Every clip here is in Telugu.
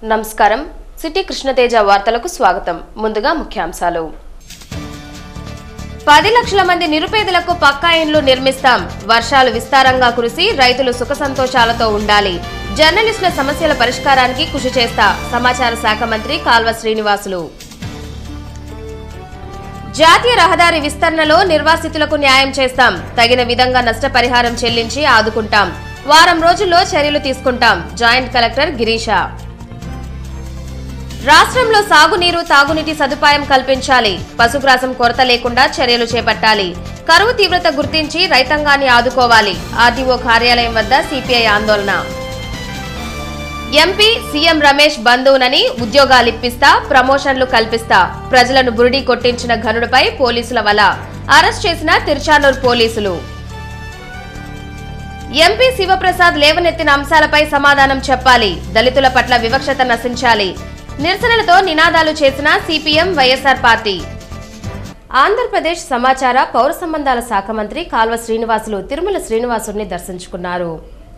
నమస్కారం సిటీ కృష్ణతేజ వార్తలకు స్వాగతం ముందుగా ముఖ్యాంశాలు పది లక్షల మంది నిరుపేదలకు పక్కా ఇండ్లు నిర్మిస్తాం వర్షాలు విస్తారంగా కురిసి రైతులు సుఖ సంతోషాలతో ఉండాలి జర్నలిస్టుల సమస్యల పరిష్కారానికి కృషి చేస్తా సమాచార శాఖ మంత్రి కాల్వ శ్రీనివాసులు జాతీయ రహదారి విస్తరణలో నిర్వాసితులకు న్యాయం చేస్తాం తగిన విధంగా నష్టపరిహారం చెల్లించి ఆదుకుంటాం వారం రోజుల్లో చర్యలు తీసుకుంటాం జాయింట్ కలెక్టర్ గిరీష రాష్ట్రంలో సాగునీరు తాగునీటి సదుపాయం కల్పించాలి పశుగ్రాసం కొరత లేకుండా చర్యలు చేపట్టాలి కరువు తీవ్రత గుర్తించి రైతాంగాన్ని ఆదుకోవాలి ఆర్డీఓ కార్యాలయం వద్ద సిపిఐ ఆందోళన ఎంపీ సీఎం రమేష్ బంధువునని ఉద్యోగాలిప్పిస్తా ప్రమోషన్లు కల్పిస్తా ప్రజలను బురిడి కొట్టించిన ఘనుడిపై పోలీసుల వల అరెస్ట్ చేసిన తిరుచానూర్ పోలీసులు ఎంపీ శివప్రసాద్ లేవనెత్తిన అంశాలపై సమాధానం చెప్పాలి దళితుల పట్ల వివక్షత నశించాలి నిరసనలతో నినాదాలు చేసిన సిపిఎం వైఎస్ఆర్ పార్టీ ఆంధ్రప్రదేశ్ సమాచార పౌర సంబంధాల శాఖ మంత్రి కాల్వ శ్రీనివాసులు తిరుమల శ్రీనివాసుడిని దర్శించుకున్నారు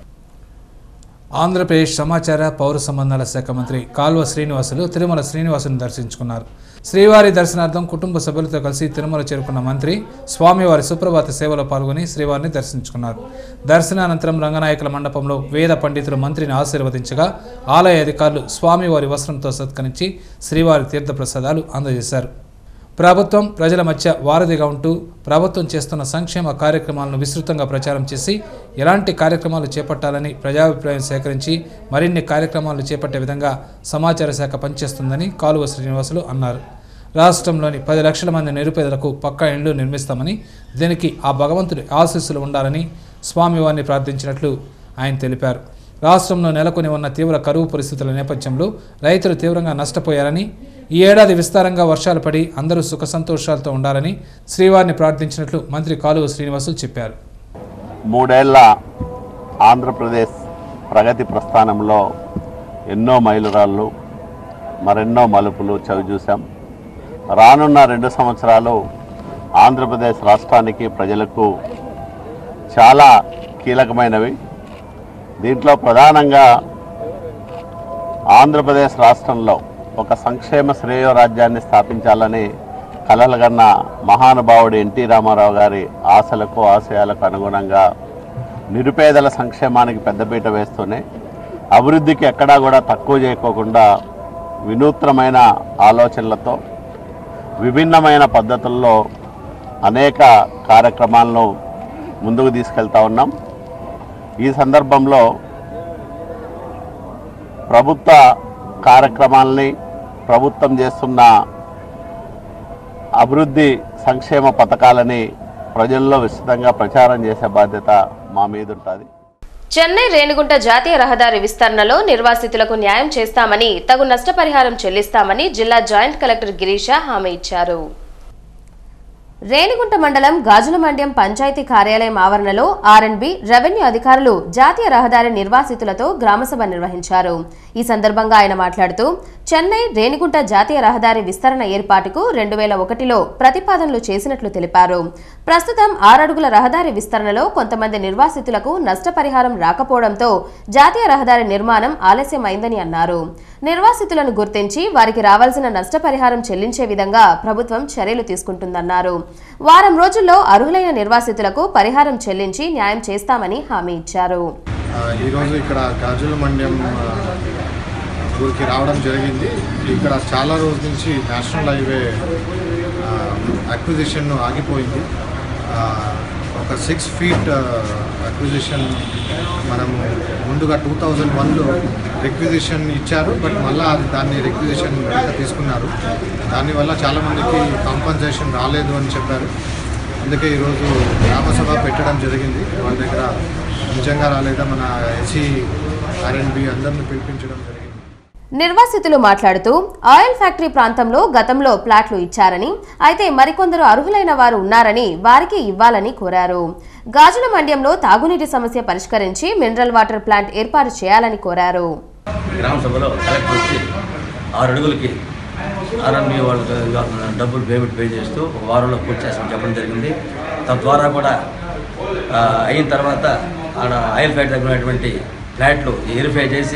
ఆంధ్రప్రదేశ్ సమాచార పౌర సంబంధాల శాఖ మంత్రి కాల్వ శ్రీనివాసులు తిరుమల శ్రీనివాసుని దర్శించుకున్నారు శ్రీవారి దర్శనార్థం కుటుంబ సభ్యులతో కలిసి తిరుమల చేరుకున్న మంత్రి స్వామివారి సుప్రభాత సేవలో పాల్గొని శ్రీవారిని దర్శించుకున్నారు దర్శనానంతరం రంగనాయకుల మండపంలో వేద పండితులు మంత్రిని ఆశీర్వదించగా ఆలయ అధికారులు స్వామివారి వస్త్రంతో సత్కరించి శ్రీవారి తీర్థప్రసాదాలు అందజేశారు ప్రభుత్వం ప్రజల మధ్య వారధిగా ఉంటూ ప్రభుత్వం చేస్తున్న సంక్షేమ కార్యక్రమాలను విస్తృతంగా ప్రచారం చేసి ఎలాంటి కార్యక్రమాలు చేపట్టాలని ప్రజాభిప్రాయం సేకరించి మరిన్ని కార్యక్రమాలు చేపట్టే విధంగా సమాచార శాఖ పనిచేస్తుందని కాలువ శ్రీనివాసులు అన్నారు రాష్ట్రంలోని పది లక్షల మంది నిరుపేదలకు పక్కా ఇండ్లు నిర్మిస్తామని దీనికి ఆ భగవంతుడి ఆశీస్సులు ఉండాలని స్వామివారిని ప్రార్థించినట్లు ఆయన తెలిపారు రాష్ట్రంలో నెలకొని ఉన్న తీవ్ర కరువు పరిస్థితుల నేపథ్యంలో రైతులు తీవ్రంగా నష్టపోయారని ఈ ఏడాది విస్తారంగా వర్షాలు పడి అందరూ సుఖ సంతోషాలతో ఉండాలని శ్రీవారిని ప్రార్థించినట్లు మంత్రి కాలువ శ్రీనివాసులు చెప్పారు మూడేళ్ల ఆంధ్రప్రదేశ్ ప్రగతి ప్రస్థానంలో ఎన్నో మైలురాళ్ళు మరెన్నో మలుపులు చవి చూసాం రానున్న రెండు సంవత్సరాలు ఆంధ్రప్రదేశ్ రాష్ట్రానికి ప్రజలకు చాలా కీలకమైనవి దీంట్లో ప్రధానంగా ఆంధ్రప్రదేశ్ రాష్ట్రంలో ఒక సంక్షేమ శ్రేయో రాజ్యాన్ని స్థాపించాలని కలలుగన్న మహానుభావుడు ఎన్టీ రామారావు గారి ఆశలకు ఆశయాలకు అనుగుణంగా నిరుపేదల సంక్షేమానికి పెద్దపీట వేస్తూనే అభివృద్ధికి ఎక్కడా కూడా తక్కువ చేయకోకుండా వినూత్నమైన ఆలోచనలతో విభిన్నమైన పద్ధతుల్లో అనేక కార్యక్రమాలను ముందుకు తీసుకెళ్తా ఉన్నాం ఈ సందర్భంలో ప్రభుత్వ కార్యక్రమాలని ప్రభుత్వం చేస్తున్న అభివృద్ధి సంక్షేమ పథకాలని ప్రజల్లో విస్తృతంగా ప్రచారం చేసే బాధ్యత మా మీద ఉంటుంది చెన్నై రేణిగుంట జాతీయ రహదారి విస్తరణలో నిర్వాసితులకు న్యాయం చేస్తామని తగు నష్టపరిహారం చెల్లిస్తామని జిల్లా జాయింట్ కలెక్టర్ గిరీష హామీ ఇచ్చారు రేణిగుంట మండలం గాజులమండ్యం పంచాయతీ కార్యాలయం ఆవరణలో ఆర్ఎండ్బి రెవెన్యూ అధికారులు జాతీయ రహదారి నిర్వాసితులతో గ్రామసభ నిర్వహించారు ఈ సందర్భంగా ఆయన మాట్లాడుతూ చెన్నై రేణిగుంట జాతీయ రహదారి విస్తరణ ఏర్పాటుకు రెండు వేల ఒకటిలో ప్రతిపాదనలు చేసినట్లు తెలిపారు ప్రస్తుతం ఆరడుగుల రహదారి విస్తరణలో కొంతమంది నిర్వాసితులకు నష్టపరిహారం రాకపోవడంతో జాతీయ రహదారి నిర్మాణం ఆలస్యమైందని అన్నారు నిర్వాసితులను గుర్తించి వారికి రావాల్సిన నష్టపరిహారం చెల్లించే విధంగా ప్రభుత్వం చర్యలు తీసుకుంటుందన్నారు వారం రోజుల్లో అర్హులైన నిర్వాసితులకు పరిహారం చెల్లించి న్యాయం చేస్తామని హామీ ఇచ్చారు ఆ, ఈరోజు ఇక్కడ గాజుల మండ్యం ఆ, ఊరికి రావడం జరిగింది ఇక్కడ చాలా రోజుల నుంచి నేషనల్ హైవే అక్విజిషన్ ఆగిపోయింది ఆ, ఒక సిక్స్ ఫీట్ అక్విజిషన్ మనము ముందుగా టూ థౌజండ్ వన్లో రిక్విజిషన్ ఇచ్చారు బట్ మళ్ళీ అది దాన్ని రిక్విజిషన్ తీసుకున్నారు దానివల్ల చాలామందికి కాంపన్సేషన్ రాలేదు అని చెప్పారు అందుకే ఈరోజు గ్రామసభ పెట్టడం జరిగింది వాళ్ళ దగ్గర నిజంగా రాలేదా మన ఎస్సీ ఆర్ఎన్బి అందరిని పిలిపించడం జరిగింది నిర్వాసితులు మాట్లాడుతూ ఆయిల్ ఫ్యాక్టరీ ప్రాంతంలో గతంలో ప్లాట్లు ఇచ్చారని అయితే మరికొందరు అర్హులైన వారు ఉన్నారని వారికి ఇవ్వాలని కోరారు గాజుల మండ్యంలో తాగునీటి సమస్య పరిష్కరించి మినరల్ వాటర్ ప్లాంట్ ఏర్పాటు చేయాలని కోరారు గ్రామ సభలో కలెక్టర్ వచ్చి ఆరు అడుగులకి ఆర్ఎంబి వాళ్ళకి డబ్బులు పేమెంట్ పే చేస్తూ ఒక వారంలో పూర్తి చేస్తామని చెప్పడం జరిగింది తద్వారా కూడా ఆ, అయిన తర్వాత ఆడ ఆయిల్ ఫ్యాక్టరీ దగ్గర ఉన్నటువంటి ఫ్లాట్లు వెరిఫై చేసి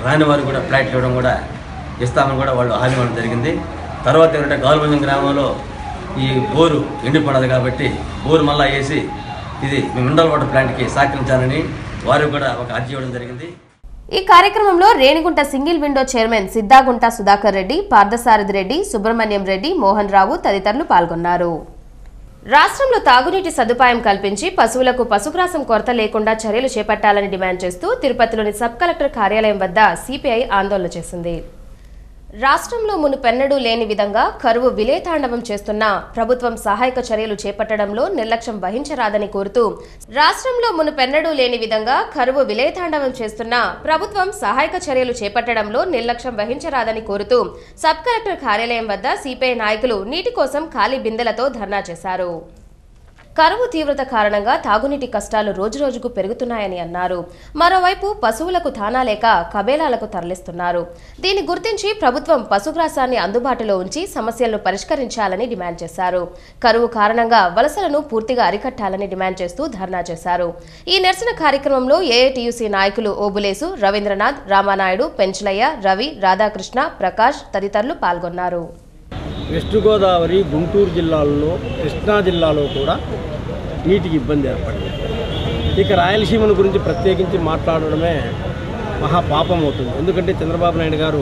రాని వారికి కూడా ఫ్లాట్లు ఇవ్వడం కూడా ఇస్తామని కూడా వాళ్ళు హామీ ఇవ్వడం జరిగింది తర్వాత ఏంటంటే గాల్బంజం గ్రామంలో ఈ బోరు ఎండిపోయినది కాబట్టి బోరు మళ్ళా వేసి ఇది మినరల్ వాటర్ ప్లాంట్కి సహకరించాలని వారికి కూడా ఒక అర్జీ ఇవ్వడం జరిగింది ఈ కార్యక్రమంలో Renigunta single window chairman Siddhagunta Sudhakar Reddy Parthasarathi Reddy Subrahmanyam Reddy Mohan Rao తదితరులు పాల్గొన్నారు రాష్ట్రంలో తాగునీటి సదుపాయం కల్పించి పశువులకు పశుగ్రాసం కొరత లేకుండా చర్యలు చేపట్టాలని డిమాండ్ చేస్తూ తిరుపతిలోని సబ్ కలెక్టర్ కార్యాలయం వద్ద సిపిఐ ఆందోళన చేసింది రాష్ట్రంలో మునుపెన్నడూ లేని విధంగా కరువు విలేతాండవం చేస్తున్న ప్రభుత్వం సహాయక చర్యలు చేపట్టడంలో నిర్లక్ష్యం వహించరాదని కోరుతూ రాష్ట్రంలో మునుపెన్నడూ లేని విధంగా కరువు విలేతాండవం చేస్తున్న ప్రభుత్వం సహాయక చర్యలు చేపట్టడంలో నిర్లక్ష్యం వహించరాదని కోరుతూ సబ్ కలెక్టర్ కార్యాలయం వద్ద సిపిఐ నాయకులు నీటి కోసం ఖాళీ బిందెలతో ధర్నా చేశారు కరువు తీవ్రత కారణంగా తాగునీటి కష్టాలు రోజురోజుకు పెరుగుతున్నాయని అన్నారు మరోవైపు పశువులకు తానా లేక కబేలాలకు తరలిస్తున్నారు దీన్ని గుర్తించి ప్రభుత్వం పశుగ్రాసాన్ని అందుబాటులో ఉంచి సమస్యలను పరిష్కరించాలని డిమాండ్ చేశారు కరువు కారణంగా వలసలను పూర్తిగా అరికట్టాలని డిమాండ్ చేస్తూ ధర్నా చేశారు ఈ నిరసన కార్యక్రమంలో ఏఐటియుసి నాయకులు ఓబులేసు రవీంద్రనాథ్ రామానాయుడు పెంచలయ్య రవి రాధాకృష్ణ ప్రకాష్ తదితరులు పాల్గొన్నారు వెస్ట్ గోదావరి గుంటూరు జిల్లాల్లో కృష్ణా జిల్లాలో కూడా నీటికి ఇబ్బంది ఏర్పడింది ఇక రాయలసీమను గురించి ప్రత్యేకించి మాట్లాడడమే మహా పాపం అవుతుంది ఎందుకంటే చంద్రబాబు నాయుడు గారు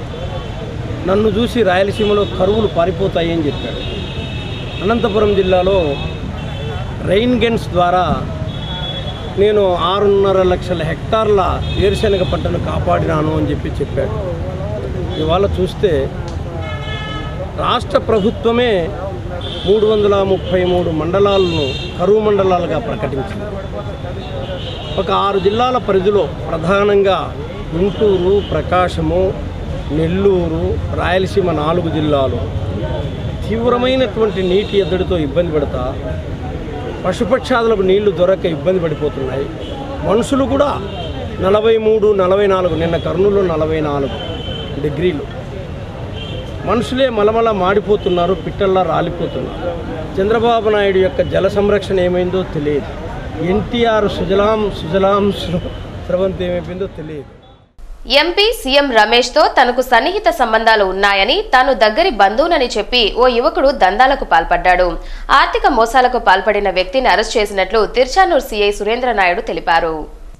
నన్ను చూసి రాయలసీమలో కరువులు పారిపోతాయి అని చెప్పాడు అనంతపురం జిల్లాలో రైన్ గన్స్ ద్వారా నేను ఆరున్నర లక్షల హెక్టార్ల వేరుశనగ పంటను కాపాడినాను అని చెప్పి చెప్పాడు ఇవాళ చూస్తే రాష్ట్ర ప్రభుత్వమే మూడు వందల ముప్పై మూడు మండలాలను కరువు మండలాలుగా ప్రకటించింది ఒక ఆరు జిల్లాల పరిధిలో ప్రధానంగా గుంటూరు ప్రకాశము నెల్లూరు రాయలసీమ నాలుగు జిల్లాలు తీవ్రమైనటువంటి నీటి ఎద్దడితో ఇబ్బంది పడతా పశుపక్షాదులకు నీళ్లు దొరక్క ఇబ్బంది పడిపోతున్నాయి మనుషులు కూడా నలభై మూడు నలభై నాలుగు నిన్న కర్నూలు నలభై నాలుగు డిగ్రీలు మనుషులే మలమల మాడిపోతున్నారు పిట్టల్లా రాలిపోతున్నారు చంద్రబాబు నాయుడు యొక్క జల సంరక్షణ ఏమైందో తెలియదు ఎన్టీఆర్ సుజలాం సుజలాం స్ర- స్రవంతి ఏమైపోయిందో తెలియదు ఎంపీ సీఎం రమేష్ తో తనకు సన్నిహిత సంబంధాలు ఉన్నాయని తాను దగ్గరి బంధువునని చెప్పి ఓ యువకుడు దందాలకు పాల్పడ్డాడు ఆర్థిక మోసాలకు పాల్పడిన వ్యక్తిని అరెస్ట్ చేసినట్లు తిరుచానూరు సీఐ సురేంద్ర నాయుడు తెలిపారు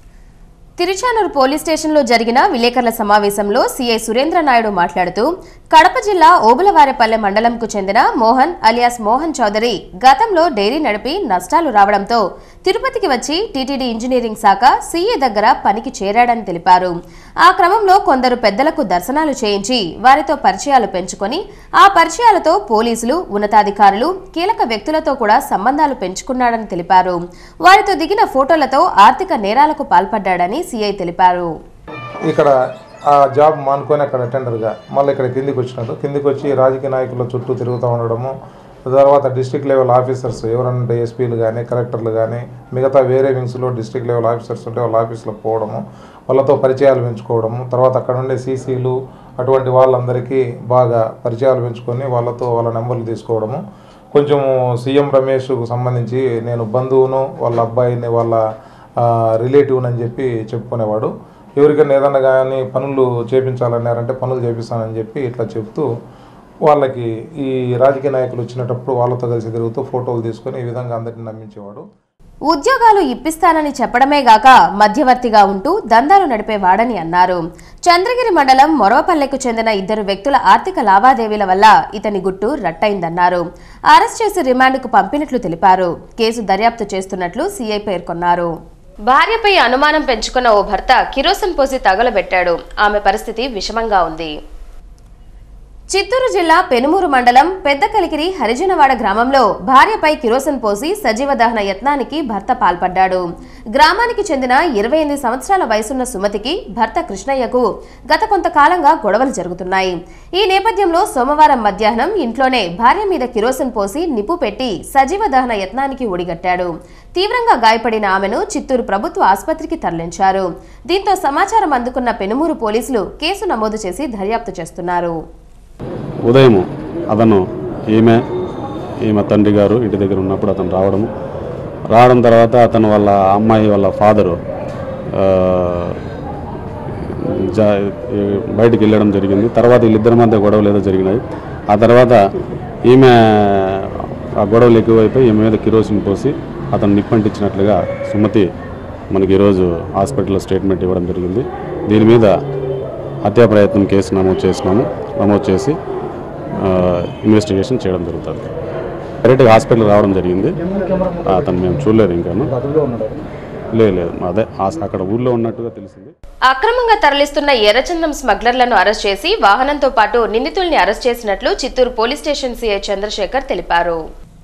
తిరుచానూరు పోలీస్ స్టేషన్లో జరిగిన విలేకరుల సమావేశంలో సీఐ సురేంద్ర నాయుడు మాట్లాడుతూ కడప జిల్లా ఓబులవారిపల్లె మండలంకు చెందిన మోహన్ అలియాస్ మోహన్ చౌదరి గతంలో డైరీ నడిపి నష్టాలు రావడంతో తిరుపతికి వచ్చి టీటీడీ ఇంజనీరింగ్ శాఖ సీఏ దగ్గర పనికి చేరాడని తెలిపారు ఆ క్రమంలో కొందరు పెద్దలకు దర్శనాలు చేయించి వారితో పరిచయాలు పెంచుకొని ఆ పరిచయాలతో పోలీసులు ఉన్నతాధికారులు కీలక వ్యక్తులతో కూడా సంబంధాలు పెంచుకున్నాడని తెలిపారు వారితో దిగిన ఫోటోలతో ఆర్థిక నేరాలకు పాల్పడ్డాడని సీఐ తెలిపారు ఇక్కడ ఆ జాబ్ మానుకొని అక్కడ అటెండర్గా మళ్ళీ ఇక్కడ కిందికి వచ్చినాడు కిందికి వచ్చి రాజకీయ నాయకుల చుట్టూ తిరుగుతూ ఉండడము తర్వాత డిస్ట్రిక్ట్ లెవెల్ ఆఫీసర్స్ ఎవరంటే ఎస్పీలు కానీ కలెక్టర్లు కానీ మిగతా వేరే వింగ్స్లో డిస్ట్రిక్ట్ లెవెల్ ఆఫీసర్స్ ఉంటే వాళ్ళ ఆఫీస్లో పోవడము వాళ్ళతో పరిచయాలు పెంచుకోవడము తర్వాత అక్కడ ఉండే సీసీలు అటువంటి వాళ్ళందరికీ బాగా పరిచయాలు పెంచుకొని వాళ్ళతో వాళ్ళ నెంబర్లు తీసుకోవడము కొంచెం సీఎం రమేష్కు సంబంధించి నేను బంధువును వాళ్ళ అబ్బాయిని వాళ్ళ రిలేటివ్ని అని చెప్పి చెప్పుకునేవాడు ఎవరికైనా ఏదన్నా కానీ పనులు చేపించాలన్నారంటే పనులు చేపిస్తానని చెప్పి ఇట్లా చెప్తూ వాళ్ళకి ఈ రాజకీయ నాయకులు వచ్చినప్పుడు వాళ్ళతో కలిసి తిరుగుతూ ఫోటోలు తీసుకొని ఈ విధంగా అందరిని నమ్మించేవాడు ఉద్యోగాలు ఇప్పిస్తానని చెప్పడమే గాక మధ్యవర్తిగా ఉంటూ దందాలు నడిపేవాడని అన్నారు చంద్రగిరి మండలం మొరవపల్లెకు చెందిన ఇద్దరు వ్యక్తుల ఆర్థిక లావాదేవీల వల్ల ఇతని గుట్టు రట్టయిందన్నారు అరెస్ట్ చేసి రిమాండ్కు పంపినట్లు తెలిపారు కేసు దర్యాప్తు చేస్తున్నట్లు సీఐ పేర్కొన్నారు భార్యపై అనుమానం పెంచుకున్న ఓ భర్త కిరోసిన్ పోసి తగలబెట్టాడు ఆమె పరిస్థితి విషమంగా ఉంది చిత్తూరు జిల్లా పెనుమూరు మండలం పెద్ద కలికిరి హరిజనవాడ గ్రామంలో భార్యపై కిరోసిన్ పోసి సజీవ దహన యత్నానికి భర్త పాల్పడ్డాడు గ్రామానికి చెందిన ఇరవై ఎనిమిది సంవత్సరాల వయసున్న సుమతికి భర్త కృష్ణయ్యకు గత కొంతకాలంగా గొడవలు జరుగుతున్నాయి ఈ నేపథ్యంలో సోమవారం మధ్యాహ్నం ఇంట్లోనే భార్య మీద కిరోసిన్ పోసి నిప్పు పెట్టి సజీవ దహన యత్నానికి ఒడిగట్టాడు తీవ్రంగా గాయపడిన ఆమెను చిత్తూరు ప్రభుత్వ ఆసుపత్రికి తరలించారు దీంతో సమాచారం అందుకున్న పెనుమూరు పోలీసులు కేసు నమోదు చేసి దర్యాప్తు చేస్తున్నారు ఉదయం అతను ఈమె ఈమె తండ్రి గారు ఇంటి దగ్గర ఉన్నప్పుడు అతను రావడము రావడం తర్వాత అతను వాళ్ళ అమ్మాయి వాళ్ళ ఫాదరు జా ఈ బయటికి వెళ్ళడం జరిగింది తర్వాత వీళ్ళిద్దరి మధ్య గొడవలు ఏదో జరిగినాయి ఆ తర్వాత ఈమె ఆ గొడవలు ఎక్కువైపోయి ఈమె మీద కిరోసిన్ పోసి అతను నిప్పంటించినట్లుగా సుమతి మనకి ఈరోజు హాస్పిటల్లో స్టేట్మెంట్ ఇవ్వడం జరిగింది దీని మీద హత్యా ప్రయత్నం కేసు నమోదు చేసినాము నమోదు చేసి ఆ, ఇన్వెస్టిగేషన్ చేయడం జరుగుతుంది డైరెక్ట్గా హాస్పిటల్ రావడం జరిగింది అతను మేము చూడలేదు ఇంకాను లేదు లేదు అదే ఆ- అక్కడ ఊళ్ళో ఉన్నట్టుగా తెలిసింది అక్రమంగా తరలిస్తున్న ఎర్రచందం స్మగ్లర్లను అరెస్ట్ చేసి వాహనంతో పాటు నిందితుల్ని అరెస్ట్ చేసినట్లు Chittoor police station CI Chandrashekar తెలిపారు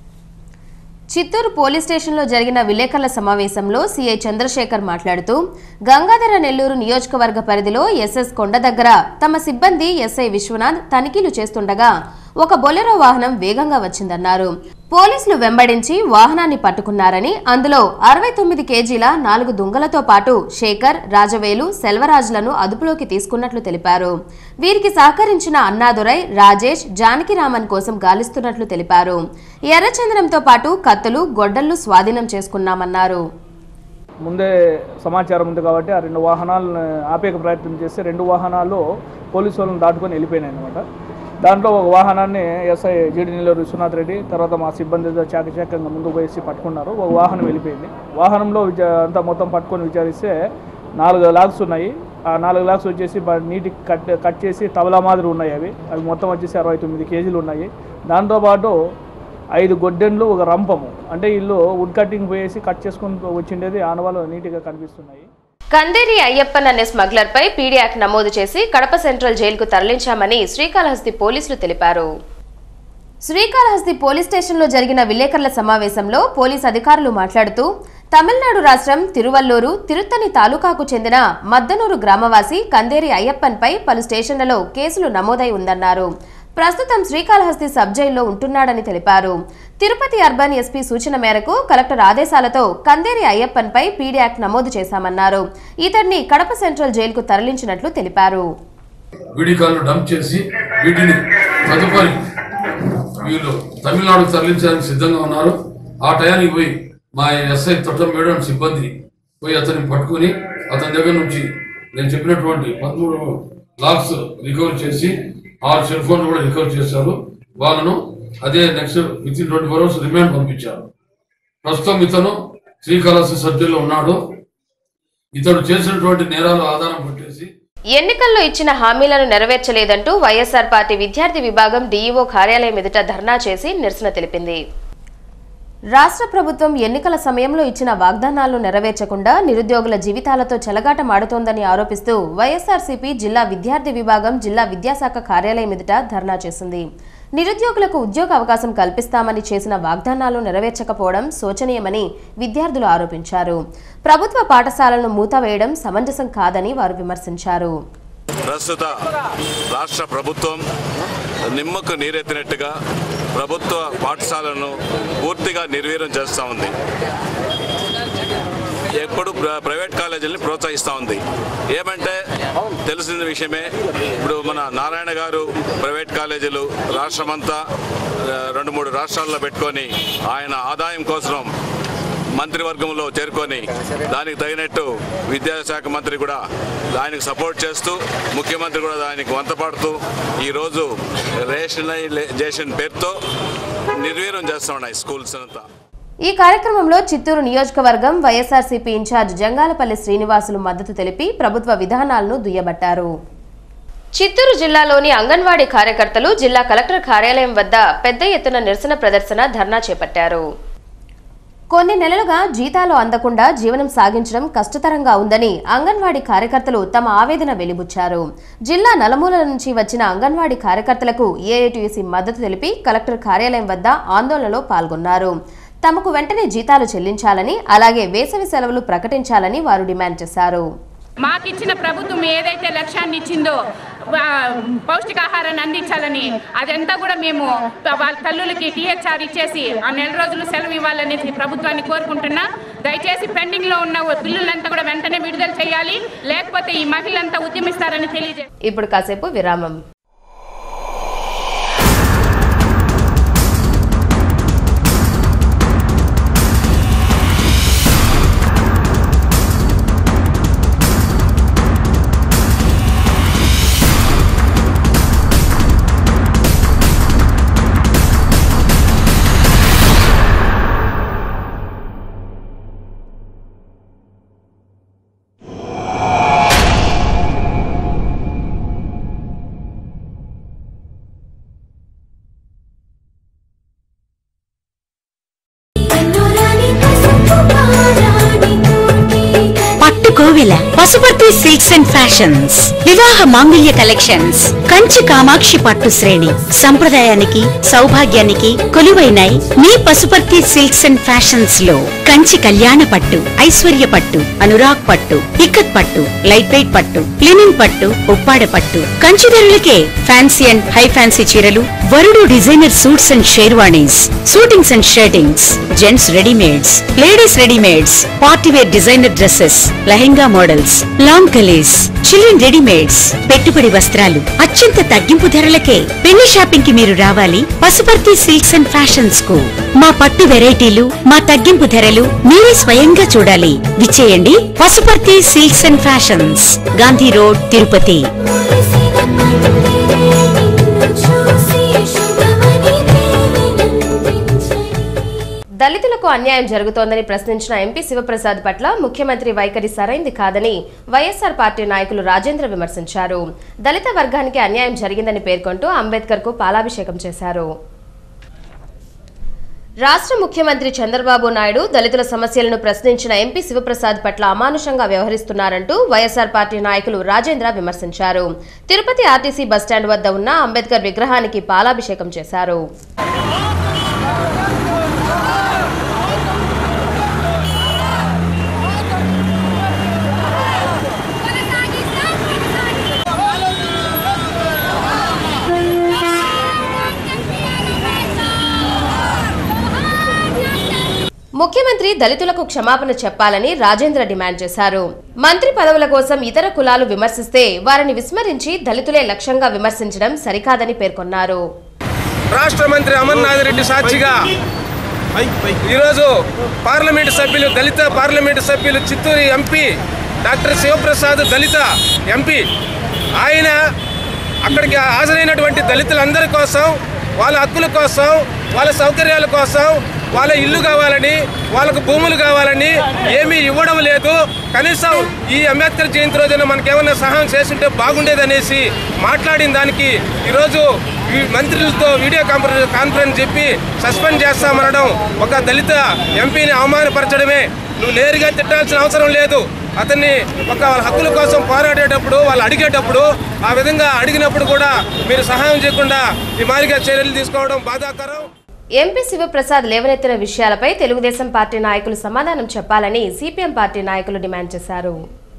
చిత్తూరు పోలీస్ స్టేషన్లో జరిగిన విలేకరుల సమావేశంలో సీఐ చంద్రశేఖర్ మాట్లాడుతూ గంగాధర నెల్లూరు నియోజకవర్గ పరిధిలో ఎస్ఎస్ కొండ దగ్గర తమ సిబ్బంది ఎస్ఐ విశ్వనాథ్ తనిఖీలు చేస్తుండగా ఒక బొలెరో వాహనం వేగంగా వచ్చిందన్నారు పోలీసులు వెంబడించి వాహనాన్ని పట్టుకున్నారని అందులో అరవై తొమ్మిది కేజీల నాలుగు దుంగలతో పాటు శేఖర్ రాజవేలు సెల్వరాజులను అదుపులోకి తీసుకున్నట్లు తెలిపారు వీరికి సహకరించిన అన్నాదురై రాజేష్ జానకిరామన్ కోసం గాలిస్తున్నట్లు తెలిపారు ఎర్రచందనంతో పాటు కత్తులు గొడ్డళ్లు స్వాధీనం చేసుకున్నామన్నారు ముందే సమాచారం ఉంది కాబట్టి ఆ రెండు వాహనాలను ఆపేక ప్రయత్నం చేసి రెండు వాహనాలు పోలీసు వాళ్ళని దాటుకొని వెళ్ళిపోయినాయి అనమాట దాంట్లో ఒక వాహనాన్ని ఎస్ఐ జీడి నీలూరు విశ్వనాథ్ రెడ్డి తర్వాత మా సిబ్బందితో చాకచక్యంగా ముందుకు పోయేసి పట్టుకున్నారు ఒక వాహనం వెళ్ళిపోయింది వాహనంలో విచా అంతా మొత్తం పట్టుకొని విచారిస్తే నాలుగు లాక్స్ ఉన్నాయి ఆ నాలుగు లాక్స్ వచ్చేసి బ- నీటికి కట్ కట్ చేసి తబలా మాదిరి ఉన్నాయి అవి అవి మొత్తం వచ్చేసి అరవై తొమ్మిది కేజీలు ఉన్నాయి దాంతోపాటు ఐదు గొడ్డెన్లు ఒక రంపము అంటే వీళ్ళు వుడ్ కటింగ్ పోయేసి కట్ చేసుకుని వచ్చిండేది ఆనవాళ్ళు నీట్గా కనిపిస్తున్నాయి కందేరి అయ్యప్పన్ అనే స్మగ్లర్ పై పీడీ యాక్ట్ నమోదు చేసి కడప సెంట్రల్ జైలుకు తరలించామని శ్రీకాళహస్తి పోలీసులు తెలిపారు శ్రీకాళహస్తి పోలీస్ స్టేషన్లో జరిగిన విలేకరుల సమావేశంలో పోలీస్ అధికారులు మాట్లాడుతూ తమిళనాడు రాష్ట్రం తిరువల్లూరు తిరుత్తని తాలూకాకు చెందిన మద్దనూరు గ్రామవాసి కందేరి అయ్యప్పన్పై పలు స్టేషన్లలో కేసులు నమోదై ఉందన్నారు ప్రస్తుతం శ్రీకాళహస్తి సబ్ జైల్లో ఉంటున్నాడని తెలిపారు తిరుపతి అర్బన్ ఎస్పీ సూచన మేరకు కలెక్టర్ ఆదేశాలతో కందేరి అయ్యప్పన్పై పీడీ యాక్ట్ నమోదు చేశామన్నారు ఇతడిని కడప సెంట్రల్ జైలుకు తరలించినట్లు తెలిపారు వీడికాలను డంప్ చేసి వీటిని తదుపరి వీళ్ళు తమిళనాడుకు తరలించడానికి సిద్ధంగా ఉన్నారు ఆ టయానికి పోయి మా ఎస్ఐ తొట్టం మేడం సిబ్బంది పోయి అతన్ని పట్టుకుని అతని దగ్గర నుంచి నేను చెప్పినటువంటి పదమూడు లాక్స్ రికవర్ చేసి ఆరు సెల్ ఫోన్లు కూడా రికవర్ చేశారు వాళ్ళను అదే next within twenty four hours remand పంపించారు ప్రస్తుతం ఇతను శ్రీకాళహస్తి సభ్యుల్లో ఉన్నాడు ఇతడు చేసినటువంటి నేరాలు ఆధారం పట్టేసి ఎన్నికల్లో ఇచ్చిన హామీలను నెరవేర్చలేదంటూ వైఎస్ఆర్ పార్టీ విద్యార్థి విభాగం డీఈఓ కార్యాలయం ఎదుట ధర్నా చేసి నిరసన తెలిపింది రాష్ట్ర ప్రభుత్వం ఎన్నికల సమయంలో ఇచ్చిన వాగ్దానాలను నెరవేర్చకుండా నిరుద్యోగుల జీవితాలతో చెలగాటమాడుతోందని ఆరోపిస్తూ వైఎస్ఆర్సీపీ జిల్లా విద్యార్థి విభాగం జిల్లా విద్యాశాఖ కార్యాలయం ఎదుట ధర్నా చేసింది నిరుద్యోగులకు ఉద్యోగ అవకాశం కల్పిస్తామని చేసిన వాగ్దానాలు నెరవేర్చకపోవడం శోచనీయమని విద్యార్థులు ఆరోపించారు ప్రభుత్వ పాఠశాలను మూతవేయడం సమంజసం కాదని వారు విమర్శించారు ప్రస్తుత రాష్ట్ర ప్రభుత్వం నిమ్మకు నీరెత్తినట్టుగా ప్రభుత్వ పాఠశాలను పూర్తిగా నిర్వీర్యం చేస్తూ ఉంది ఎప్పుడు ప్ర- ప్రైవేట్ కాలేజీలని ప్రోత్సహిస్తూ ఉంది ఏమంటే తెలిసిన విషయమే ఇప్పుడు మన నారాయణ గారు ప్రైవేట్ కాలేజీలు రాష్ట్రమంతా ఆ, రెండు మూడు రాష్ట్రాల్లో పెట్టుకొని ఆయన ఆదాయం కోసం మంత్రివర్గంలో చేరుకొని దానికి తగినట్టు విద్యాశాఖ మంత్రి కూడా దానికి సపోర్ట్ చేస్తూ ముఖ్యమంత్రి కూడా దానికి వంతపాడుతూ ఈరోజు రేషనలైజేషన్ పేరుతో నిర్వీర్యం చేస్తూ ఉన్నాయి స్కూల్స్ అంతా ఈ కార్యక్రమంలో చిత్తూరు నియోజకవర్గం వైఎస్ఆర్సీపీ ఇన్ఛార్జ్ జంగాలపల్లి శ్రీనివాసులు మద్దతు తెలిపి ప్రభుత్వ విధానాలను దుయ్యబట్టారు చిత్తూరు జిల్లాలోని అంగన్వాడీ కార్యకర్తలు జిల్లా కలెక్టర్ కార్యాలయం వద్ద పెద్ద ఎత్తున నిరసన ప్రదర్శన ధర్నా చేపట్టారు కొన్ని నెలలుగా జీతాలు అందకుండా జీవనం సాగించడం కష్టతరంగా ఉందని అంగన్వాడీ కార్యకర్తలు తమ ఆవేదన వెలిబుచ్చారు జిల్లా నలుమూలల నుంచి వచ్చిన అంగన్వాడీ కార్యకర్తలకు ఏఐటీయూసీ మద్దతు తెలిపి కలెక్టర్ కార్యాలయం వద్ద ఆందోళనలో పాల్గొన్నారు తమకు వెంటనే జీతాలు చెల్లించాలని అలాగే వేసవి సెలవులు ప్రకటించాలని వారు డిమాండ్ చేశారు మాకిచ్చిన ప్రభుత్వం ఏదైతే లక్ష్యాన్ని ఇచ్చిందో వా- పౌష్టికాహారాన్ని అందించాలని అదంతా కూడా మేము వాళ్ళ తల్లులకి టీహెచ్ఆర్ ఇచ్చేసి ఆ నెల రోజులు సెలవు ఇవ్వాలనేసి ప్రభుత్వాన్ని కోరుకుంటున్నా దయచేసి పెండింగ్ లో ఉన్న బిల్లులంతా కూడా వెంటనే విడుదల చేయాలి లేకపోతే ఈ మహిళలంతా ఉద్యమిస్తారని తెలియజే ఇప్పుడు కాసేపు విరామం కోవెల పసుపర్తి సిల్క్స్ అండ్ ఫ్యాషన్స్ వివాహ మాంగళ్య కలెక్షన్స్ కంచి కామాక్షి పట్టు శ్రేణి సంప్రదాయానికి సౌభాగ్యానికి కొలువైనై మీ పసుపర్తి సిల్క్స్ అండ్ ఫ్యాషన్స్ లో కంచి కళ్యాణ పట్టు ఐశ్వర్య పట్టు అనురాగ్ పట్టు ఇక్కత్ పట్టు లైట్ వెయిట్ పట్టు లినిన్ పట్టు ఉప్పాడ పట్టు కంచి ధరలకే ఫ్యాన్సీ అండ్ హై ఫ్యాన్సీ చీరలు వరుడు designer suits and sherwanis suitings and shirtings gents readymades ladies readymades party wear designer dresses lehenga models long కలీస్ చిల్డ్రన్ రెడీమేడ్స్ పెట్టుబడి వస్త్రాలు అత్యంత తగ్గింపు ధరలకే పెళ్లి షాపింగ్ కి మీరు రావాలి పసుపర్తి సిల్క్స్ అండ్ ఫ్యాషన్స్ కు మా పట్టు వెరైటీలు మా తగ్గింపు ధరలు మీరే స్వయంగా చూడాలి విచ్చేయండి Pasuparthi silks and fashions Gandhi road Tirupati దళితులకు అన్యాయం జరుగుతోందని ప్రశ్నించిన ఎంపీ శివప్రసాద్ పట్ల ముఖ్యమంత్రి వైఖరి సరైంది కాదని వైఎస్ఆర్ పార్టీ నాయకులు రాజేంద్ర విమర్శించారు దళిత వర్గానికి అన్యాయం జరిగిందని పేర్కొంటూ అంబేద్కర్ కు పాలాభిషేకం చేశారు రాష్ట్ర ముఖ్యమంత్రి చంద్రబాబు నాయుడు దళితుల సమస్యలను ప్రశ్నించిన ఎంపీ శివప్రసాద్ పట్ల అమానుషంగా వ్యవహరిస్తున్నారంటూ వైఎస్ఆర్ పార్టీ నాయకులు రాజేంద్ర విమర్శించారు తిరుపతి ఆర్టీసీ బస్టాండ్ వద్ద ఉన్న అంబేద్కర్ విగ్రహానికి పాలాభిషేకం చేశారు ముఖ్యమంత్రి దళితులకు క్షమాపణ చెప్పాలని రాజేంద్ర డిమాండ్ చేశారు మంత్రి పదవుల కోసం ఇతర కులాలు విమర్శిస్తే వారిని విస్మరించి దళితులే లక్ష్యంగా విమర్శించడం సరికాదని పేర్కొన్నారు రాష్ట్ర మంత్రి అమర్నాథ్ రెడ్డి సాక్షిగా ఈరోజు పార్లమెంటు సభ్యులు దళిత పార్లమెంటు సభ్యులు Chittoor MP doctor Sivaprasad Dalit MP ఆయన అక్కడికి హాజరైనటువంటి దళితులందరి కోసం వాళ్ళ హక్కుల కోసం వాళ్ళ సౌకర్యాల కోసం వాళ్ళ ఇల్లు కావాలని వాళ్ళకు భూములు కావాలని ఏమీ ఇవ్వడం లేదు కనీసం ఈ అంబేద్కర్ జయంతి రోజున మనకేమన్నా సహాయం చేస్తుంటే బాగుండేదనేసి మాట్లాడిన దానికి ఈరోజు ఈ మంత్రులతో వీడియో కాన్ఫరెన్స్ కాన్ఫరెన్స్ చెప్పి సస్పెండ్ చేస్తామనడం ఒక దళిత ఎంపీని అవమానపరచడమే నువ్వు నేరుగా తిట్టాల్సిన అవసరం లేదు అతన్ని ఒక వాళ్ళ హక్కుల కోసం పోరాడేటప్పుడు వాళ్ళు అడిగేటప్పుడు ఆ విధంగా అడిగినప్పుడు కూడా మీరు సహాయం చేయకుండా ఈ మాదిరిగా చర్యలు తీసుకోవడం బాధాకరం ఎంపీ శివప్రసాద్ లేవనెత్తిన విషయాలపై తెలుగుదేశం పార్టీ నాయకులు సమాధానం చెప్పాలని సిపిఎం పార్టీ నాయకులు డిమాండ్ చేశారు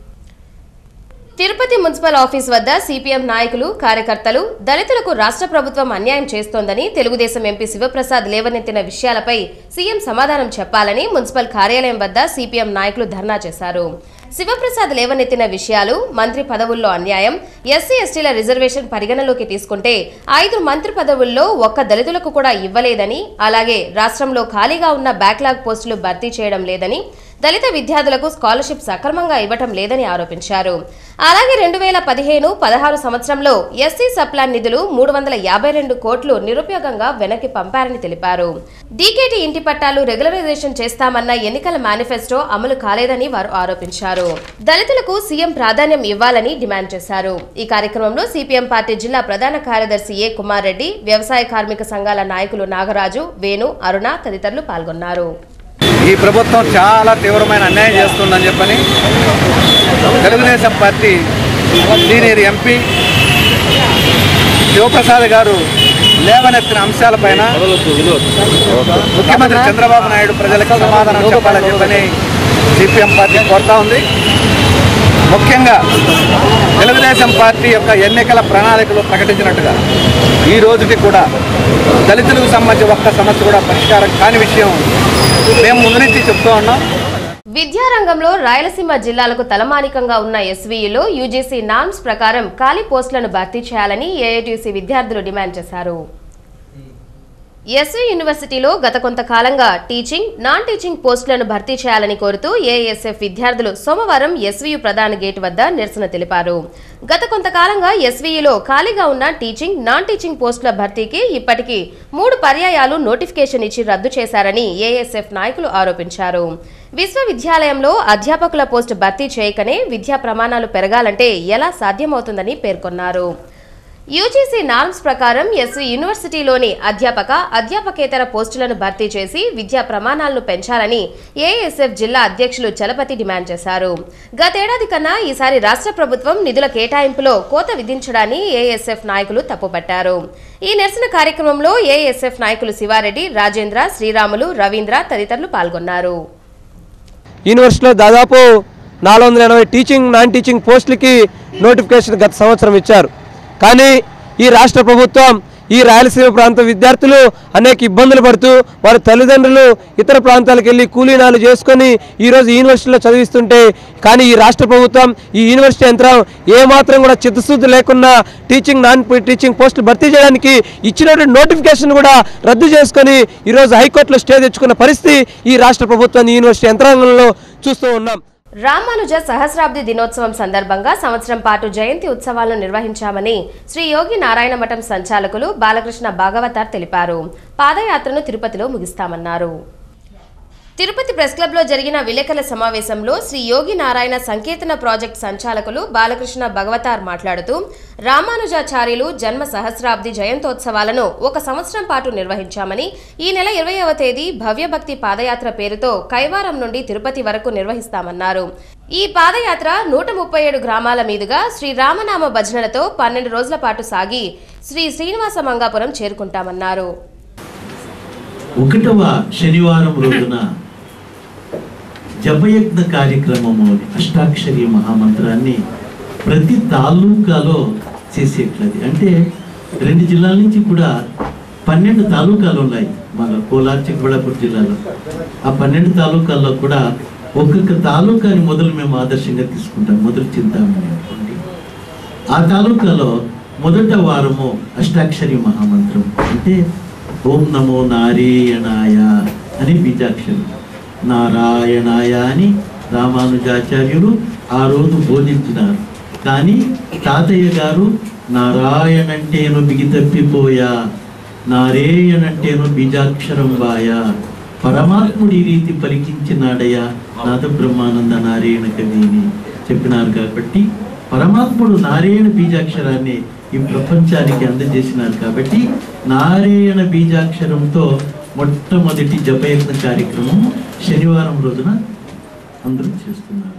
తిరుపతి మున్సిపల్ ఆఫీస్ వద్ద సిపిఎం నాయకులు కార్యకర్తలు దళితులకు రాష్ట్ర ప్రభుత్వం అన్యాయం చేస్తోందని తెలుగుదేశం ఎంపీ శివప్రసాద్ లేవనెత్తిన విషయాలపై సీఎం సమాధానం చెప్పాలని మున్సిపల్ కార్యాలయం వద్ద సిపిఎం నాయకులు ధర్నా చేశారు శివప్రసాద్ లేవనెత్తిన విషయాలు మంత్రి పదవుల్లో అన్యాయం ఎస్సీ ఎస్టీల రిజర్వేషన్ పరిగణలోకి తీసుకుంటే ఐదు మంత్రి పదవుల్లో ఒక్క దళితులకు కూడా ఇవ్వలేదని అలాగే రాష్ట్రంలో ఖాళీగా ఉన్న బ్యాక్లాగ్ పోస్టులు భర్తీ చేయడం లేదని దళిత విద్యార్థులకు స్కాలర్షిప్ సక్రమంగా ఇవ్వటం లేదని ఆరోపించారు అలాగే రెండు వేల పదిహేను పదహారు సంవత్సరంలో ఎస్సీ సప్లాన్ నిధులు మూడు వందల యాభై రెండు కోట్లు నిరుపయోగంగా వెనక్కి పంపారని తెలిపారు డీకేటీ ఇంటి పట్టాలు రెగ్యులరైజేషన్ చేస్తామన్న ఎన్నికల మేనిఫెస్టో అమలు కాలేదని వారు ఆరోపించారు దళితులకు సీఎం ప్రాధాన్యం ఇవ్వాలని డిమాండ్ చేశారు ఈ కార్యక్రమంలో సిపిఎం పార్టీ జిల్లా ప్రధాన కార్యదర్శి ఏ కుమార్ రెడ్డి వ్యవసాయ కార్మిక సంఘాల నాయకులు నాగరాజు వేణు అరుణ తదితరులు పాల్గొన్నారు ఈ ప్రభుత్వం చాలా తీవ్రమైన అన్యాయం చేస్తుందని చెప్పని Telugu Desam party senior MP Sivaprasad గారు లేవనెత్తిన అంశాలపైన ముఖ్యమంత్రి చంద్రబాబు నాయుడు ప్రజలకు సమాధానం చెప్పాలని చెప్పని సిపిఎం పార్టీ కోరుతా ఉంది ముఖ్యంగా తెలుగుదేశం పార్టీ యొక్క ఎన్నికల ప్రణాళికలు ప్రకటించినట్టుగా ఈ రోజుకి కూడా దళితులకు సంబంధించి ఒక్క సమస్య కూడా పరిష్కారం కాని విషయం మేము ముందు నుంచి చెప్తూ ఉన్నాం విద్యారంగంలో రాయలసీమ జిల్లాలకు తలమానికంగా ఉన్న ఎస్వీయులో యూజీసీ నామ్స్ ప్రకారం ఖాళీ పోస్టులను భర్తీ చేయాలని ఏఐటీసీ విద్యార్థులు డిమాండ్ చేశారు ఎస్వీ యూనివర్సిటీలో గత కొంతకాలంగా టీచింగ్ నాన్ టీచింగ్ పోస్టులను భర్తీ చేయాలని కోరుతూ ఏఎస్ఎఫ్ విద్యార్థులు సోమవారం ఎస్వీయు ప్రధాన గేట్ వద్ద నిరసన తెలిపారు గత కొంతకాలంగా ఎస్వీయులో ఖాళీగా ఉన్న టీచింగ్ నాన్ టీచింగ్ పోస్టుల భర్తీకి ఇప్పటికీ మూడు పర్యాయాలు నోటిఫికేషన్ ఇచ్చి రద్దు చేశారని ఏఎస్ఎఫ్ నాయకులు ఆరోపించారు విశ్వవిద్యాలయంలో అధ్యాపకుల పోస్టు భర్తీ చేయకనే విద్యా ప్రమాణాలు పెరగాలంటే ఎలా సాధ్యమవుతుందని పేర్కొన్నారు యూజీసీ నార్మ్స్ ప్రకారం ఎస్వి యూనివర్సిటీలోని అధ్యాపక అధ్యాపకేతర పోస్టులను భర్తీ చేసి విద్యా ప్రమాణాలను పెంచాలని ఏఎస్ఎఫ్ జిల్లా అధ్యక్షులు చలపతి డిమాండ్ చేశారు గతేడాది కన్నా ఈసారి రాష్ట్ర ప్రభుత్వం నిధుల కేటాయింపులో కోత విధించడాన్ని ఏఎస్ఎఫ్ నాయకులు తప్పుపట్టారు ఈ నిరసన కార్యక్రమంలో ఏఎస్ఎఫ్ నాయకులు శివారెడ్డి రాజేంద్ర శ్రీరాములు రవీంద్ర తదితరులు పాల్గొన్నారు యూనివర్సిటీలో దాదాపు నాలుగు వందల ఎనభై టీచింగ్ నాన్ టీచింగ్ పోస్టులకి నోటిఫికేషన్ గత సంవత్సరం ఇచ్చారు కానీ ఈ రాష్ట్ర ప్రభుత్వం ఈ రాయలసీమ ప్రాంత విద్యార్థులు అనేక ఇబ్బందులు పడుతూ వారి తల్లిదండ్రులు ఇతర ప్రాంతాలకు వెళ్ళి కూలీనాలు చేసుకొని ఈరోజు యూనివర్సిటీలో చదివిస్తుంటే కానీ ఈ రాష్ట్ర ప్రభుత్వం ఈ యూనివర్సిటీ యంత్రం ఏమాత్రం కూడా చిత్తశుద్ధి లేకుండా టీచింగ్ నాన్ టీచింగ్ పోస్టులు భర్తీ చేయడానికి ఇచ్చినటువంటి నోటిఫికేషన్ కూడా రద్దు చేసుకొని ఈరోజు హైకోర్టులో స్టే తెచ్చుకున్న పరిస్థితి ఈ రాష్ట్ర ప్రభుత్వాన్ని యూనివర్సిటీ యంత్రాంగంలో చూస్తూ ఉన్నాం రామానుజ సహస్రాబ్ది దినోత్సవం సందర్భంగా సంవత్సరం పాటు జయంతి ఉత్సవాలను నిర్వహించామని శ్రీ యోగి నారాయణ మఠం సంచాలకులు బాలకృష్ణ భాగవతార్ తెలిపారు పాదయాత్రను తిరుపతిలో ముగిస్తామన్నారు తిరుపతి ప్రెస్ క్లబ్ లో జరిగిన విలేకరుల సమావేశంలో శ్రీ యోగి నారాయణ సంకీర్తన ప్రాజెక్ట్ సంచాలకులు బాలకృష్ణ భగవతార్ మాట్లాడుతూ రామానుజాచార్యులు జన్మ సహస్రాబ్ది జయంతోత్సవాలను ఒక సంవత్సరం పాటు నిర్వహించామని ఈ నెల ఇరవైవ తేదీ భవ్యభక్తి పాదయాత్ర పేరుతో కైవారం నుండి తిరుపతి వరకు నిర్వహిస్తామన్నారు ఈ పాదయాత్ర నూట ముప్పై ఏడు గ్రామాల మీదుగా శ్రీ రామనామ భజనలతో పన్నెండు రోజుల పాటు సాగి శ్రీ శ్రీనివాస మంగాపురం చేరుకుంటామన్నారు ఒకటవ శనివారం రోజున జపయజ్ఞ కార్యక్రమము అని అష్టాక్షరి మహామంత్రాన్ని ప్రతి తాలూకాలో చేసేట్లది అంటే రెండు జిల్లాల నుంచి కూడా పన్నెండు తాలూకాలు ఉన్నాయి మన కోలార్ చిక్కబళ్ళాపూర్ జిల్లాలో ఆ పన్నెండు తాలూకాల్లో కూడా ఒక్కొక్క తాలూకాని మొదలు మేము ఆదర్శంగా తీసుకుంటాం మొదలు చింతామణి అనుకోండి ఆ తాలూకాలో మొదట వారము అష్టాక్షరి మహామంత్రం అంటే ఓం నమో నారాయణాయ అని బీజాక్షరం నారాయణాయ అని రామానుజాచార్యులు ఆ రోజు బోధించినారు కానీ తాతయ్య గారు నారాయణంటేను బిగి తప్పిపోయా నారేయనంటేను బీజాక్షరం వాయ పరమాత్ముడు ఈ రీతి పలికించినాడయ్యా నాద బ్రహ్మానంద నారాయణ కవిని చెప్పినారు కాబట్టి పరమాత్ముడు నారాయణ బీజాక్షరాన్ని ఈ ప్రపంచానికి అందజేసినారు కాబట్టి నారాయణ బీజాక్షరంతో మొట్టమొదటి జపయజ్ఞ కార్యక్రమం శనివారం రోజున అందరూ చేస్తున్నారు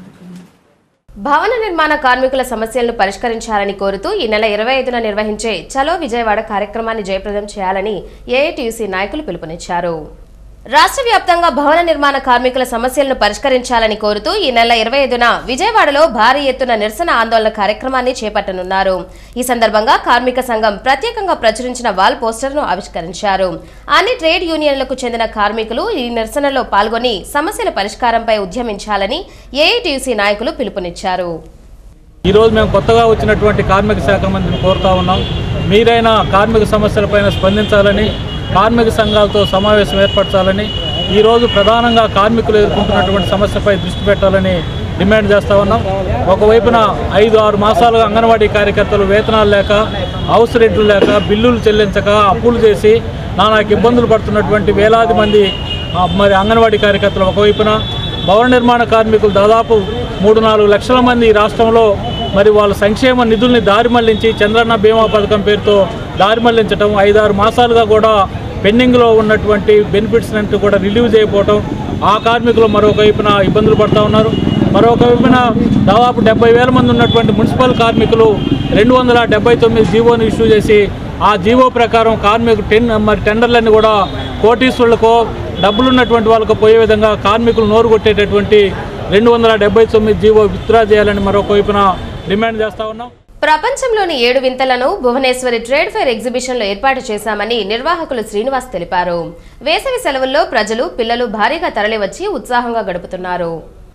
భవన నిర్మాణ కార్మికుల సమస్యలను పరిష్కరించాలని కోరుతూ ఈ నెల ఇరవై ఐదున నిర్వహించే చలో విజయవాడ కార్యక్రమాన్ని జయప్రదం చేయాలని ఏఐటీయూసీ నాయకులు పిలుపునిచ్చారు రాష్ట్ర వ్యాప్తంగా భవన నిర్మాణ కార్మికుల సమస్యలను పరిష్కరించాలని కోరుతూ ఈ నెల ఇరవై ఐదున విజయవాడలో భారీ ఎత్తున నిరసన ఆందోళన కార్యక్రమాన్ని చేపట్టనున్నారు ఈ సందర్భంగా కార్మిక సంఘం ప్రత్యేకంగా ప్రచురించిన వాల్ పోస్టర్ను ఆవిష్కరించారు అన్ని ట్రేడ్ యూనియన్లకు చెందిన కార్మికులు ఈ నిరసనలో పాల్గొని సమస్యల పరిష్కారంపై ఉద్యమించాలని ఏఐటీయూసీ నాయకులు పిలుపునిచ్చారు ఈరోజు మేము కొత్తగా వచ్చినటువంటి కార్మిక శాఖ మంత్రిని కోరుతా ఉన్నాం మీరైనా కార్మిక సమస్యలపైన స్పందించాలని కార్మిక సంఘాలతో సమావేశం ఏర్పరచాలని ఈరోజు ప్రధానంగా కార్మికులు ఎదుర్కొంటున్నటువంటి సమస్యపై దృష్టి పెట్టాలని డిమాండ్ చేస్తా ఉన్నాం ఒకవైపున ఐదు ఆరు మాసాలుగా అంగన్వాడీ కార్యకర్తలు వేతనాలు లేక హౌస్ రెంట్లు లేక బిల్లులు చెల్లించక అప్పులు చేసి నానాకు ఇబ్బందులు పడుతున్నటువంటి వేలాది మంది ఆ, మరి అంగన్వాడీ కార్యకర్తలు ఒకవైపున భవన నిర్మాణ కార్మికులు దాదాపు మూడు నాలుగు లక్షల మంది ఈ రాష్ట్రంలో మరి వాళ్ళ సంక్షేమ నిధుల్ని దారి మళ్లించి చంద్రన్న బీమా పథకం పేరుతో దారి మళ్లించడం ఐదారు మాసాలుగా కూడా పెండింగ్లో ఉన్నటువంటి బెనిఫిట్స్ అంటూ కూడా రిలీవ్ చేయకపోవటం ఆ కార్మికులు మరొక వైపున ఇబ్బందులు పడుతూ ఉన్నారు మరొక వైపున దాదాపు డెబ్బై వేల మంది ఉన్నటువంటి మున్సిపల్ కార్మికులు రెండు వందల డెబ్బై తొమ్మిది జీవోని ఇష్యూ చేసి ఆ జీవో ప్రకారం కార్మికు టెన్ మరి టెండర్లన్నీ కూడా కోటీశ్వరులకో డబ్బులు ఉన్నటువంటి వాళ్ళకు పోయే విధంగా కార్మికులు నోరు కొట్టేటటువంటి రెండు వందల డెబ్బై తొమ్మిది జీవో విత్డ్రా చేయాలని మరొక వైపున డిమాండ్ చేస్తా ఉన్నాం ప్రపంచంలోని ఏడు వింతలను భువనేశ్వరి ట్రేడ్ ఫెయిర్ ఎగ్జిబిషన్లో ఏర్పాటు చేశామని నిర్వాహకులు శ్రీనివాస్ తెలిపారు వేసవి సెలవుల్లో ప్రజలు పిల్లలు భారీగా తరలివచ్చి ఉత్సాహంగా గడుపుతున్నారు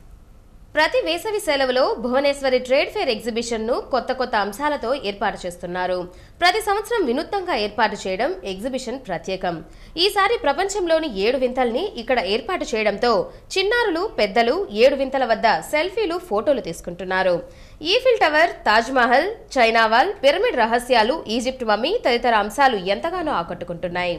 ప్రతి వేసవి సెలవులో భువనేశ్వరి ట్రేడ్ ఫెయిర్ ఎగ్జిబిషన్ ను కొత్త కొత్త అంశాలతో ఏర్పాటు చేస్తున్నారు ప్రతి సంవత్సరం వినూత్నంగా ఏర్పాటు చేయడం ఎగ్జిబిషన్ ప్రత్యేకం ఈసారి ప్రపంచంలోని ఏడు వింతల్ని ఇక్కడ ఏర్పాటు చేయడంతో చిన్నారులు పెద్దలు ఏడు వింతల వద్ద సెల్ఫీలు ఫోటోలు తీసుకుంటున్నారు Eiffel tower Taj Mahal China wall pyramid రహస్యాలు ఈజిప్ట్ మమ్మీ తదితర అంశాలు ఎంతగానో ఆకట్టుకుంటున్నాయి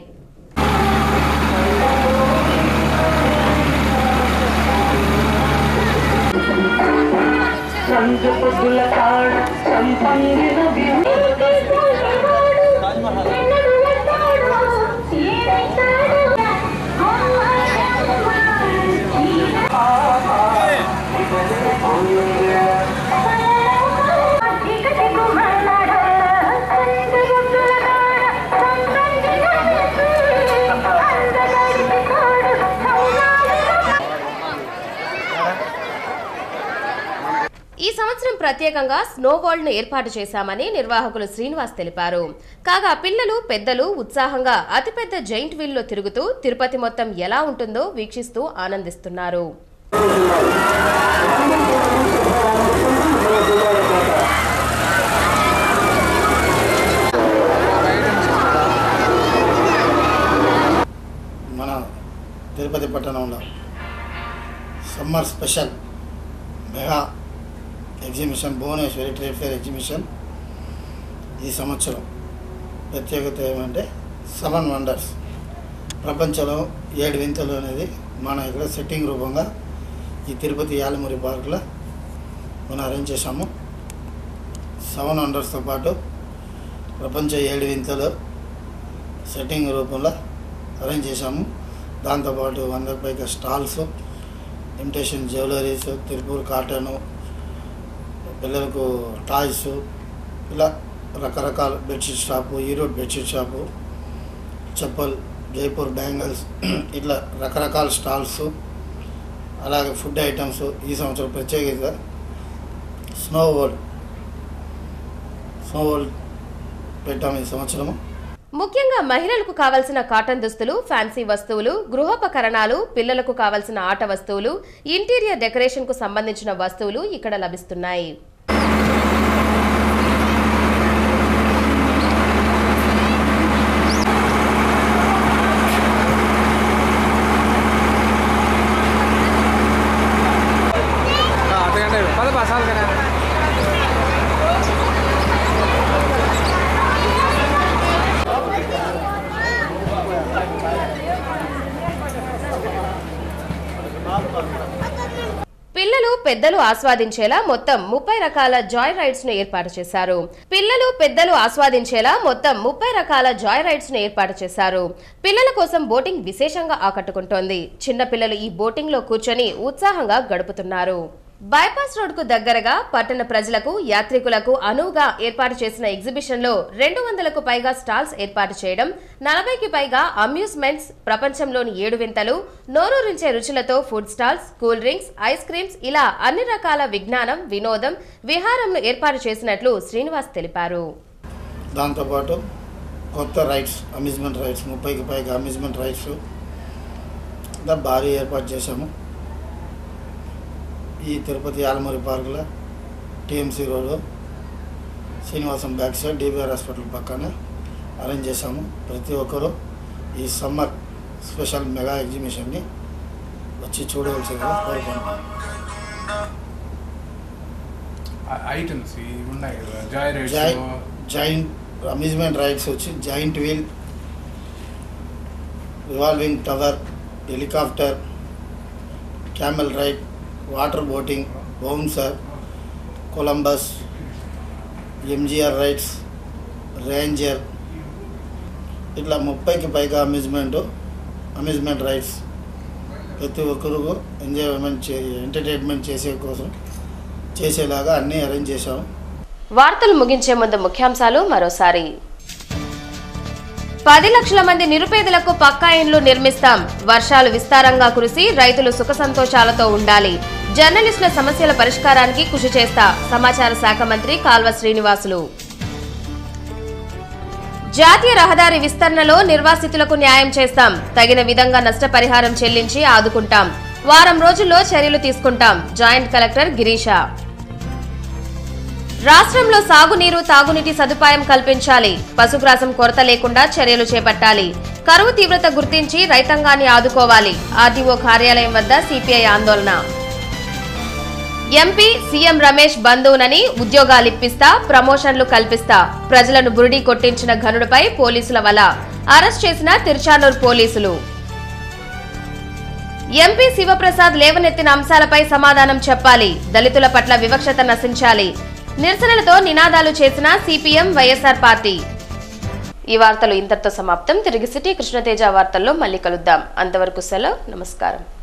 సంజ పొద్దుల కాడ సంపంగిన ప్రత్యేకంగా స్నో వరల్డ్ ను ఏర్పాటు చేశామని నిర్వాహకులు శ్రీనివాస్ తెలిపారు కాగా పిల్లలు పెద్దలు ఉత్సాహంగా అతిపెద్ద జైంట్ వీల్ లో తిరుగుతూ తిరుపతి మొత్తం ఎలా ఉంటుందో వీక్షిస్తూ ఆనందిస్తున్నారు మన తిరుపతి పట్టణంలో summer special mega exhibition Bhuvaneswari trade fair exhibition ఈ సంవత్సరం ప్రత్యేకత ఏమంటే సెవెన్ వండర్స్ ప్రపంచంలో ఏడు వింతలు అనేది మన ఇక్కడ సెట్టింగ్ రూపంగా ఈ తిరుపతి యాలమురి పార్కులో మనం అరేంజ్ చేశాము సెవెన్ వండర్స్తో పాటు ప్రపంచ ఏడు వింతలు సెట్టింగ్ రూపంలో అరేంజ్ చేశాము దాంతోపాటు వందకు పైగా stalls imitation jewelleries Tiruppur cotton పిల్లలకు టాయ్స్ ఇలా రకరకాల bedsheet shop Erode bedsheet shop chappal Jaipur bangles ఇట్లా రకరకాల స్టాల్స్ అలాగే ఫుడ్ ఐటమ్స్ ఈ సంవత్సరం ప్రత్యేకంగా స్నో వరల్డ్ స్నో వరల్డ్ పెట్టాము ఈ సంవత్సరము ముఖ్యంగా మహిళలకు కావలసిన కాటన్ దుస్తులు ఫ్యాన్సీ వస్తువులు గృహోపకరణాలు పిల్లలకు కావలసిన ఆట వస్తువులు ఇంటీరియర్ డెకరేషన్ కు సంబంధించిన వస్తువులు ఇక్కడ లభిస్తున్నాయి పిల్లలు పెద్దలు ఆస్వాదించేలా మొత్తం ముప్పై రకాల జాయ్ రైడ్స్ ను ఏర్పాటు చేశారు పిల్లలు పెద్దలు ఆస్వాదించేలా మొత్తం ముప్పై రకాల జాయ్ రైడ్స్ ను ఏర్పాటు చేశారు పిల్లల కోసం బోటింగ్ విశేషంగా ఆకట్టుకుంటోంది చిన్న పిల్లలు ఈ బోటింగ్ లో కూర్చొని ఉత్సాహంగా గడుపుతున్నారు బైపాస్ రోడ్ కు దగ్గరగా పట్టణ ప్రజలకు యాత్రికులకు అనువుగా ఏర్పాటు చేసిన ఎగ్జిబిషన్ లో రెండు వందలకు పైగా స్టాల్స్ ఏర్పాటు చేయడం నలభైకి పైగా అమ్యూజ్మెంట్స్ ప్రపంచంలోని ఏడు వింతలు నోరూరించే రుచులతో food stalls cool drinks ice creams ఇలా అన్ని రకాల విజ్ఞానం వినోదం విహారంను ఏర్పాటు చేసినట్లు శ్రీనివాస్ తెలిపారు దాంతోపాటు కొత్త రైడ్స్ అమ్యూజ్మెంట్ రైడ్స్ ముప్పైకి పైగా అమ్యూజ్మెంట్ రైడ్స్ ఇంకా భారీ ఏర్పాటు చేశాము ఈ తిరుపతి ఆలమూరి పార్కులో TMC road Srinivasam back side DBR hospital పక్కన అరేంజ్ చేశాము ప్రతి ఒక్కరూ ఈ సమ్మర్ స్పెషల్ మెగా ఎగ్జిబిషన్ని వచ్చి చూడవలసిందిగా కోరుకుంటున్నాను ఐటమ్స్ ఇవి ఉన్నాయి కదా జాయ్ రైడ్స్ జై జైంట్ అమ్యూజ్మెంట్ రైడ్స్ వచ్చి giant wheel revolving tower helicopter camel ride water boating bouncer Columbus MGR rides ranger ఇట్లా ముప్పైకి పైగా అమ్యూజ్మెంట్ అమ్యూజ్మెంట్ రైడ్స్ ప్రతి ఒక్కరు ఎంజాయ్మెంట్ చే ఎంటర్టైన్మెంట్ చేసే కోసం చేసేలాగా అన్నీ అరేంజ్ చేశాము వార్తలు ముగించే ముందు ముఖ్యాంశాలు మరోసారి పది లక్షల మంది నిరుపేదలకు పక్కా ఇండ్లు నిర్మిస్తాం వర్షాలు విస్తారంగా కురిసి రైతులు సుఖ సంతోషాలతో ఉండాలి జర్నలిస్టుల సమస్యల పరిష్కారానికి కృషి చేస్తా సమాచార శాఖ మంత్రి కాల్వ శ్రీనివాసులు జాతీయ రహదారి విస్తరణలో నిర్వాసితులకు న్యాయం చేస్తాం తగిన విధంగా నష్టపరిహారం చెల్లించి ఆదుకుంటాం వారం రోజుల్లో చర్యలు తీసుకుంటాం జాయింట్ కలెక్టర్ గిరీష రాష్ట్రంలో సాగునీరు తాగునీటి సదుపాయం కల్పించాలి పశుగ్రాసం కొరత లేకుండా చర్యలు చేపట్టాలి కరువు తీవ్రత గుర్తించి రైతాంగాన్ని ఆదుకోవాలి ఆర్డీఓ కార్యాలయం వద్ద సిపిఐ ఆందోళన ఎంపీ సీఎం రమేష్ బంధువునని ఉద్యోగాలు ఇప్పిస్తా ప్రమోషన్లు కల్పిస్తా ప్రజలను బురిడి కొట్టించిన ఘనుడిపై పోలీసుల వల అరెస్ట్ చేసిన తిరుచానూరు పోలీసులు ఎంపీ శివప్రసాద్ లేవనెత్తిన అంశాలపై సమాధానం చెప్పాలి దళితుల పట్ల వివక్షత నశించాలి నిరసనలతో నినాదాలు చేసిన సిపిఎం వైఎస్ఆర్ పార్టీ ఈ వార్తలు ఇంతటితో సమాప్తం తిరిగి సిటీ కృష్ణతేజ వార్తల్లో మళ్ళీ కలుద్దాం అంతవరకు సెలవు నమస్కారం